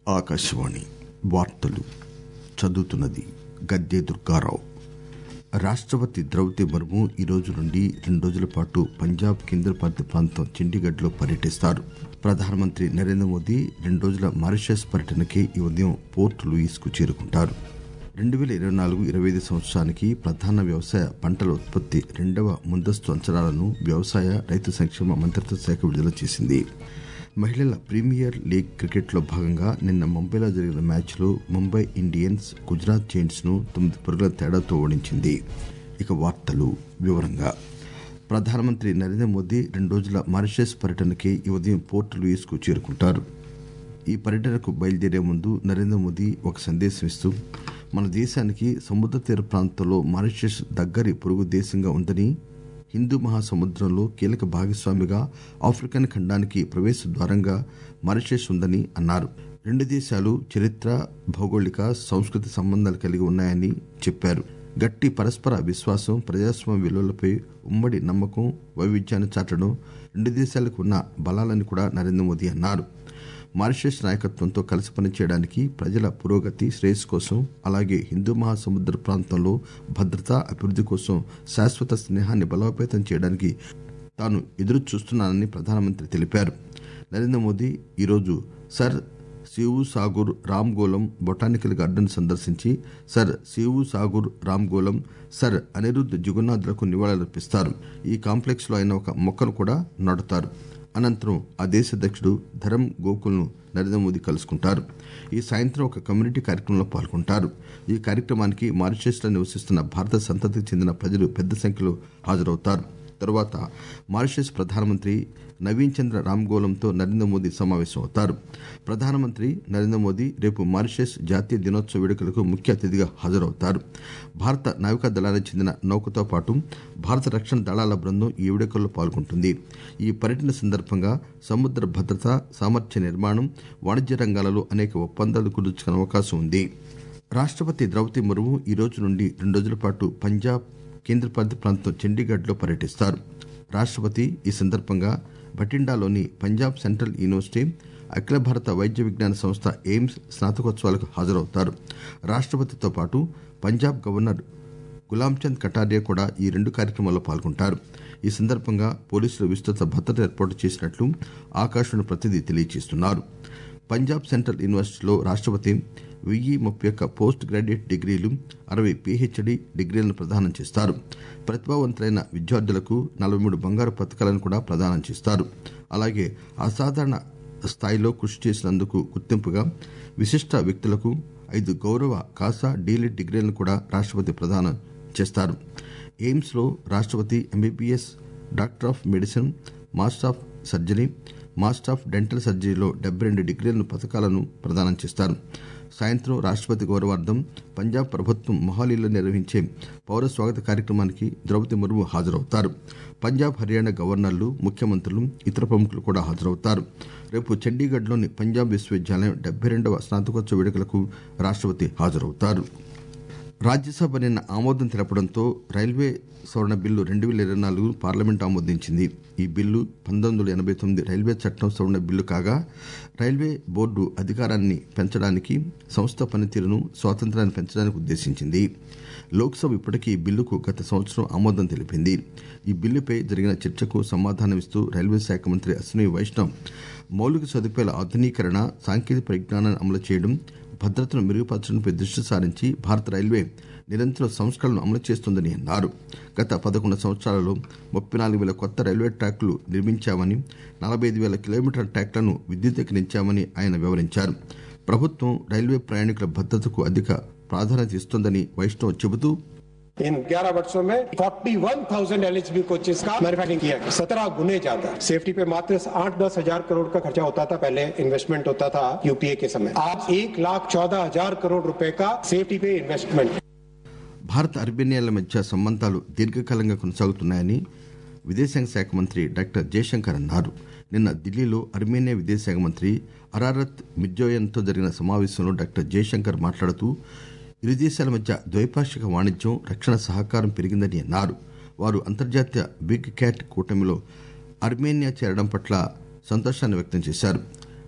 ఆకాశవాణి వార్తలు చదువుతున్నది గద్దె దుర్గారావు రాష్టపతి ద్రౌపది ముర్ము ఈ రోజు నుండి రెండు రోజుల పాటు పంజాబ్ కేంద్రపాలిత ప్రాంతం చండీగఢ్ లో పర్యటిస్తారు ప్రధానమంత్రి నరేంద్ర మోదీ రెండు రోజుల మారిషస్ పర్యటనకి ఈ ఉదయం పోర్ట్ లూయిస్ కు చేరుకుంటారు రెండు పేల ఇరవై నాలుగు ఇరవై ఐదు సంవత్సరానికి ప్రధాన వ్యవసాయ పంటల ఉత్పత్తి రెండవ ముందస్తు అంచనాలను వ్యవసాయ రైతు సంక్షేమ మంత్రిత్వ శాఖ విడుదల చేసింది మహిళల ప్రీమియర్ లీగ్ క్రికెట్లో భాగంగా నిన్న ముంబైలో జరిగిన మ్యాచ్లో ముంబై ఇండియన్స్ గుజరాత్ జైంట్స్ ను తొమ్మిది పరుగుల తేడాతో ఓడించింది ఇక వార్తలు వివరంగా ప్రధానమంత్రి నరేంద్ర మోదీ రెండు రోజుల మారిషస్ పర్యటనకి ఈ ఉదయం పోర్ట్ లూయిస్ కు చేరుకుంటారు ఈ పర్యటనకు బయలుదేరే ముందు నరేంద్ర మోదీ ఒక సందేశం ఇస్తూ మన దేశానికి సముద్ర తీర ప్రాంతంలో మారిషస్ దగ్గరి పొరుగు దేశంగా ఉందని హిందూ మహాసముద్రంలో కీలక భాగస్వామిగా ఆఫ్రికన్ ఖండానికి ప్రవేశ ద్వారంగా మారిషస్ ఉందని అన్నారు రెండు దేశాలు చరిత్ర భౌగోళిక సంస్కృతి సంబంధాలు కలిగి ఉన్నాయని చెప్పారు గట్టి పరస్పర విశ్వాసం ప్రజాస్వామ్య విలువలపై ఉమ్మడి నమ్మకం వైవిధ్యాన్ని చాటడం రెండు దేశాలకు ఉన్న బలాలని కూడా నరేంద్ర మోదీ అన్నారు మారిషస్ నాయకత్వంతో కలిసి పనిచేయడానికి ప్రజల పురోగతి శ్రేయస్సు కోసం అలాగే హిందూ మహాసముద్ర ప్రాంతంలో భద్రత అభివృద్ది కోసం శాశ్వత స్నేహాన్ని బలోపేతం చేయడానికి తాను ఎదురు చూస్తున్నానని ప్రధానమంత్రి తెలిపారు నరేంద్ర మోదీ ఈరోజు Sir Seewoosagur Ramgoolam botanical garden సందర్శించి Sir Seewoosagur Ramgoolam Sir Anerood జుగన్నాథ్లకు నివాళులర్పిస్తారు ఈ కాంప్లెక్స్ లో ఆయన ఒక మొక్కను కూడా నాటుతారు అనంతరం ఆ దేశ అధ్యక్షుడు ధరం గోకుల్ను నరేంద్ర మోదీ కలుసుకుంటారు ఈ సాయంత్రం ఒక కమ్యూనిటీ కార్యక్రమంలో పాల్గొంటారు ఈ కార్యక్రమానికి మారిషస్ లో నివసిస్తున్న భారత సంతతికి చెందిన ప్రజలు పెద్ద సంఖ్యలో హాజరవుతారు తరువాత మారిషస్ ప్రధానమంత్రి నవీన్ చంద్ర రామ్గోలంతో నరేంద్ర మోదీ సమావేశమవుతారు ప్రధానమంత్రి నరేంద్ర మోదీ రేపు మారిషస్ జాతీయ దినోత్సవ వేడుకలకు ముఖ్య అతిథిగా హాజరవుతారు భారత నావికా దళానికి చెందిన నౌకతో పాటు భారత రక్షణ దళాల బృందం ఈ వేడుకల్లో పాల్గొంటుంది ఈ పర్యటన సందర్భంగా సముద్ర భద్రత సామర్థ్య నిర్మాణం వాణిజ్య రంగాలలో అనేక ఒప్పందాలు కుదుర్చుకునే అవకాశం ఉంది రాష్టపతి ద్రౌపది ముర్ము ఈ రోజు నుండి రెండు రోజుల పాటు పంజాబ్ కేంద్రపాలిత ప్రాంతం చండీగఢ్ లో పర్యటిస్తారు రాష్టపతి ఈ సందర్భంగా బఠిండాలోని పంజాబ్ సెంట్రల్ యూనివర్సిటీ అఖిల భారత వైద్య విజ్ఞాన సంస్థ ఎయిమ్స్ స్నాతకోత్సవాలకు హాజరవుతారు రాష్టపతితో పాటు పంజాబ్ గవర్నర్ గులాంచంద్ కటారియా కూడా ఈ రెండు కార్యక్రమాల్లో పాల్గొంటారు ఈ సందర్భంగా పోలీసులు విస్తృత భద్రత ఏర్పాటు చేసినట్లు ఆకాశవాణి ప్రతినిధి తెలియజేస్తున్నారు పంజాబ్ సెంట్రల్ యూనివర్సిటీలో రాష్టపతి వెయ్యి ముప్పై ఒక్క పోస్ట్ గ్రాడ్యుయేట్ డిగ్రీలు అరవై పీహెచ్డీ డిగ్రీలను ప్రదానం చేస్తారు ప్రతిభావంతులైన విద్యార్థులకు నలభై మూడు బంగారు పథకాలను కూడా ప్రదానం చేస్తారు అలాగే అసాధారణ స్థాయిలో కృషి చేసినందుకు గుర్తింపుగా విశిష్ట వ్యక్తులకు ఐదు గౌరవ కాసా డీలిట్ డిగ్రీలను కూడా రాష్టపతి ప్రదానం చేస్తారు ఎయిమ్స్ లో రాష్టపతి MBBS doctor of medicine master of surgery master of dental సర్జరీలో డెబ్బై రెండు డిగ్రీలను పథకాలను ప్రదానం చేస్తారు సాయంత్రం రాష్టపతి గౌరవార్థం పంజాబ్ ప్రభుత్వం మొహాలీలో నిర్వహించే పౌర స్వాగత కార్యక్రమానికి ద్రౌపది ముర్ము హాజరవుతారు పంజాబ్ హర్యానా గవర్నర్లు ముఖ్యమంత్రులు ఇతర ప్రముఖులు కూడా హాజరవుతారు రేపు చండీగఢ్లోని పంజాబ్ విశ్వవిద్యాలయం డెబ్బై రెండవ స్నాతకోత్సవ వేడుకలకు రాష్టపతి హాజరవుతారు రాజ్యసభ నిన్న ఆమోదం తెలపడంతో రైల్వే సవరణ బిల్లు రెండు వేల ఇరవై నాలుగు పార్లమెంట్ ఆమోదించింది ఈ బిల్లు పంతొమ్మిది వందల ఎనబై తొమ్మిది రైల్వే చట్టం సవరణ బిల్లు కాగా రైల్వే బోర్డు అధికారాన్ని పెంచడానికి సంస్థ పనితీరును స్వాతంత్రాన్ని పెంచడానికి ఉద్దేశించింది లోక్సభ ఇప్పటికీ ఈ బిల్లుకు గత సంవత్సరం ఆమోదం తెలిపింది ఈ బిల్లుపై జరిగిన చర్చకు సమాధానమిస్తూ రైల్వే శాఖ మంత్రి అశ్విని వైష్ణవ్ మౌలిక సదుపాయాల ఆధునీకరణ సాంకేతిక పరిజ్ఞానాన్ని అమలు చేయడం భద్రతను మెరుగుపరచడంపై దృష్టి సారించి భారత రైల్వే నిరంతరం సంస్కరణలు అమలు చేస్తోందని అన్నారు గత పదకొండు సంవత్సరాలలో ముప్పై నాలుగు వేల కొత్త రైల్వే ట్రాక్లు నిర్మించామని నలభై ఐదు వేల కిలోమీటర్ల ట్రాక్లను విద్యుదీకరించామని ఆయన వివరించారు ప్రభుత్వం రైల్వే ప్రయాణికుల భద్రతకు అధిక ప్రాధాన్యత ఇస్తోందని వైష్ణవ్ చెబుతూ इन 11 वर्षों में 41,000 एलएचबी कोचेस का मैन्युफैक्चरिंग किया गया सत्रह गुने ज्यादा सेफ्टी पे मात्र आठ दस हजार करोड़ का खर्चा होता था पहले इन्वेस्टमेंट होता था यूपीए के समय आज एक लाख चौदह हजार करोड़ रुपए का सेफ्टी पे इन्वेस्टमेंट భారత్ అర్బేనియాల మధ్య సంబంధాలు దీర్ఘకాలంగా కొనసాగుతున్నాయని విదేశాంగ శాఖ మంత్రి డాక్టర్ జయశంకర్ అన్నారు నిన్న ఢిల్లీలో అర్మేనియా విదేశాంగ మంత్రి అరారత్ మిర్జోయన్తో జరిగిన సమావేశంలో డాక్టర్ జయశంకర్ మాట్లాడుతూ ఇరు దేశాల మధ్య ద్వైపాక్షిక వాణిజ్యం రక్షణ సహకారం పెరిగిందని అన్నారు వారు అంతర్జాతీయ బిగ్ క్యాట్ కూటమిలో అర్మేనియా చేరడం పట్ల సంతోషాన్ని వ్యక్తం చేశారు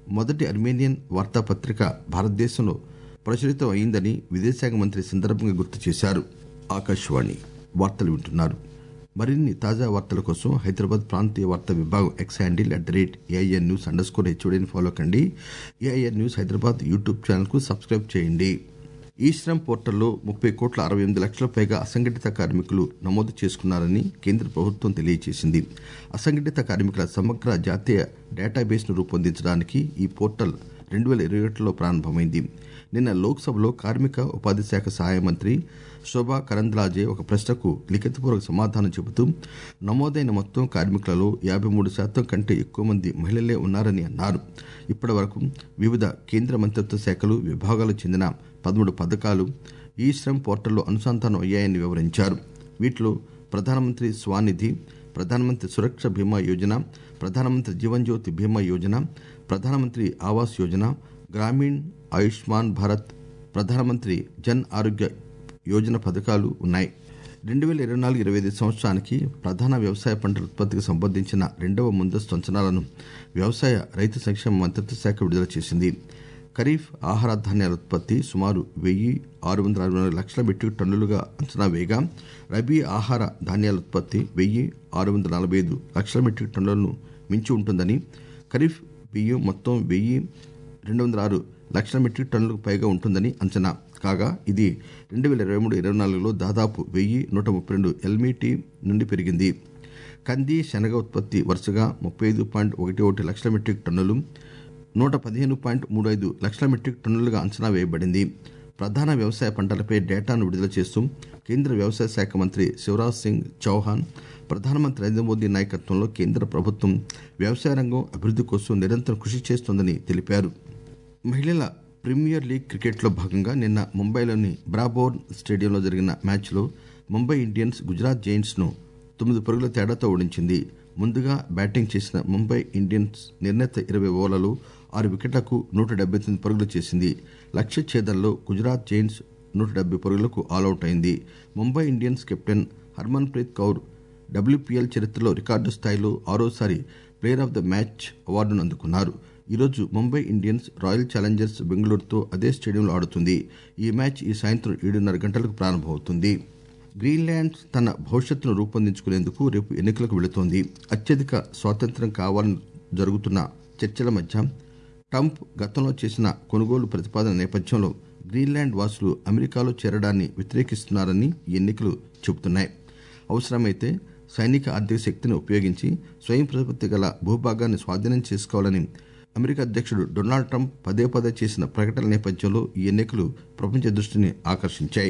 మొదటి అర్మేనియన్ వార్తాపత్రిక భారతదేశంలో ప్రచురితం అయిందని విదేశాంగ మంత్రి సందర్భంగా గుర్తు చేశారు ఆకాశవాణి వార్తలు వింటున్నారు మరిన్ని తాజా వార్తల కోసం హైదరాబాద్ ప్రాంతీయ వార్తా విభాగం X handle at the rate AIR news underscore స్కోర్ హెచ్ఓడిని ఫాలో కండి AIR news Hyderabad YouTube channel కు సబ్స్క్రైబ్ చేయండి ఈ శ్రమ్ పోర్టల్లో ముప్పై కోట్ల అరవై ఎనిమిది లక్షల పైగా అసంఘటిత కార్మికులు నమోదు చేసుకున్నారని కేంద్ర ప్రభుత్వం తెలియజేసింది అసంఘటిత కార్మికుల సమగ్ర జాతీయ డేటాబేస్ను రూపొందించడానికి ఈ పోర్టల్ రెండు వేల ఇరవై ఒకటిలో ప్రారంభమైంది నిన్న లోక్సభలో కార్మిక ఉపాధి శాఖ సహాయ మంత్రి శోభా కరంద్లాజే ఒక ప్రశ్నకు లిఖితపూర్వక సమాధానం చెబుతూ నమోదైన మొత్తం కార్మికులలో యాభై మూడు శాతం కంటే ఎక్కువ మంది మహిళలే ఉన్నారని అన్నారు ఇప్పటి వరకు వివిధ కేంద్ర మంత్రిత్వ శాఖలు విభాగాలకు చెందిన పదమూడు పథకాలు ఈ శ్రమ్ పోర్టల్లో అనుసంధానం అయ్యాయని వివరించారు వీటిలో ప్రధానమంత్రి స్వానిధి ప్రధానమంత్రి సురక్ష బీమా యోజన ప్రధానమంత్రి జీవన్ జ్యోతి బీమా యోజన ప్రధానమంత్రి ఆవాస్ యోజన గ్రామీణ్ ఆయుష్మాన్ భారత్ ప్రధానమంత్రి జన్ ఆరోగ్య యోజన పథకాలు ఉన్నాయి రెండు వేల ఇరవై నాలుగు ఇరవై ఐదు సంవత్సరానికి ప్రధాన వ్యవసాయ పంటల ఉత్పత్తికి సంబంధించిన రెండవ ముందస్తు అంచనాలను వ్యవసాయ రైతు సంక్షేమ మంత్రిత్వ శాఖ విడుదల చేసింది ఖరీఫ్ ఆహార ధాన్యాల ఉత్పత్తి సుమారు వెయ్యి ఆరు వందల అరవై నాలుగు లక్షల మెట్రిక్ టన్నులుగా అంచనా వేయగా రబీ ఆహార ధాన్యాల ఉత్పత్తి వెయ్యి ఆరు వందల నలభై ఐదు లక్షల మెట్రిక్ టన్నులను మించి ఉంటుందని ఖరీఫ్ బియ్యం మొత్తం వెయ్యి రెండు వందల ఆరు లక్షల మెట్రిక్ టన్నులకు పైగా ఉంటుందని అంచనా కాగా ఇది రెండు వేల ఇరవై మూడు ఇరవై నాలుగులో దాదాపు వెయ్యి నూట ముప్పై రెండు ఎల్మీటీ నుండి పెరిగింది కంది శనగ ఉత్పత్తి వరుసగా ముప్పై ఐదు పాయింట్ ఒకటి ఒకటి లక్షల మెట్రిక్ టన్నులు నూట పదిహేను పాయింట్ మూడు ఐదు లక్షల మెట్రిక్ టన్నులుగా అంచనా వేయబడింది ప్రధాన వ్యవసాయ పంటలపై డేటాను విడుదల చేస్తూ కేంద్ర వ్యవసాయ శాఖ మంత్రి శివరాజ్ సింగ్ చౌహాన్ ప్రధానమంత్రి నరేంద్ర మోదీ నాయకత్వంలో కేంద్ర ప్రభుత్వం వ్యవసాయ రంగం అభివృద్ధి కోసం నిరంతరం కృషి చేస్తోందని తెలిపారు మహిళల ప్రీమియర్ లీగ్ క్రికెట్లో భాగంగా నిన్న ముంబైలోని బ్రాబోర్న్ స్టేడియంలో జరిగిన మ్యాచ్లో ముంబై ఇండియన్స్ గుజరాత్ జైంట్స్ ను తొమ్మిది పరుగుల తేడాతో ఓడించింది ముందుగా బ్యాటింగ్ చేసిన ముంబై ఇండియన్స్ నిర్ణీత ఇరవై ఓవర్లలో ఆరు వికెట్లకు నూట డెబ్బై తొమ్మిది పరుగులు చేసింది లక్ష్య ఛేదంలో గుజరాత్ జైంట్స్ నూట డెబ్బై పరుగులకు ఆలౌట్ అయింది Mumbai Indians captain Harmanpreet Kaur WPL చరిత్రలో రికార్డు స్థాయిలో ఆరోసారి ప్లేయర్ ఆఫ్ ద మ్యాచ్ అవార్డును అందుకున్నారు ఈరోజు ముంబై ఇండియన్స్ రాయల్ ఛాలెంజర్స్ బెంగళూరుతో అదే స్టేడియంలో ఆడుతుంది ఈ మ్యాచ్ ఈ సాయంత్రం ఏడున్నర గంటలకు ప్రారంభమవుతుంది గ్రీన్లాండ్ తన భవిష్యత్తును రూపొందించుకునేందుకు రేపు ఎన్నికలకు వెళుతోంది అత్యధిక స్వాతంత్ర్యం కావాలని జరుగుతున్న చర్చల మధ్య ట్రంప్ గతంలో చేసిన కొనుగోలు ప్రతిపాదన నేపథ్యంలో గ్రీన్లాండ్ వాసులు అమెరికాలో చేరడాన్ని వ్యతిరేకిస్తున్నారని ఈ ఎన్నికలు చెబుతున్నాయి అవసరమైతే సైనిక ఆర్థిక శక్తిని ఉపయోగించి స్వయం ప్రతిపత్తి గల భూభాగాన్ని స్వాధీనం చేసుకోవాలని అమెరికా అధ్యక్షుడు డొనాల్డ్ ట్రంప్ పదే పదే చేసిన ప్రకటనల నేపథ్యంలో ఈ ఎన్నికలు ప్రపంచ దృష్టిని ఆకర్షించాయి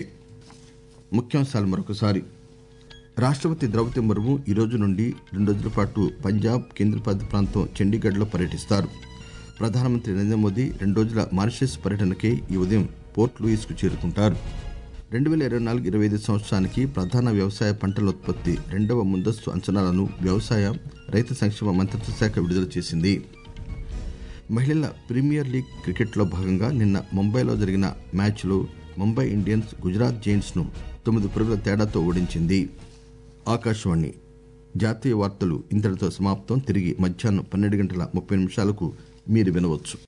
ముఖ్యాంశాలు మరొకసారి రాష్ట్రపతి ద్రౌపది ముర్ము ఈ రోజు నుండి రెండు రోజుల పాటు పంజాబ్ కేంద్రపాలిత ప్రాంతం చండీగఢ్లో పర్యటిస్తారు ప్రధానమంత్రి నరేంద్ర మోదీ రెండు రోజుల మారిషస్ పర్యటనకే ఈ ఉదయం పోర్ట్ లూయిస్కు చేరుకుంటారు రెండు వేల ఇరవై నాలుగు ఇరవై ఐదు సంవత్సరానికి ప్రధాన వ్యవసాయ పంటల ఉత్పత్తి రెండవ ముందస్తు అంచనాలను వ్యవసాయ రైతు సంక్షేమ మంత్రిత్వ శాఖ విడుదల చేసింది మహిళల ప్రీమియర్ లీగ్ క్రికెట్లో భాగంగా నిన్న ముంబైలో జరిగిన మ్యాచ్లో ముంబై ఇండియన్స్ గుజరాత్ జైంట్స్ ను తొమ్మిది పరుగుల తేడాతో ఓడించింది ఆకాశవాణి జాతీయ వార్తలు ఇంతటితో సమాప్తం తిరిగి మధ్యాహ్నం పన్నెండు గంటల ముప్పై నిమిషాలకు మీరు వినవచ్చు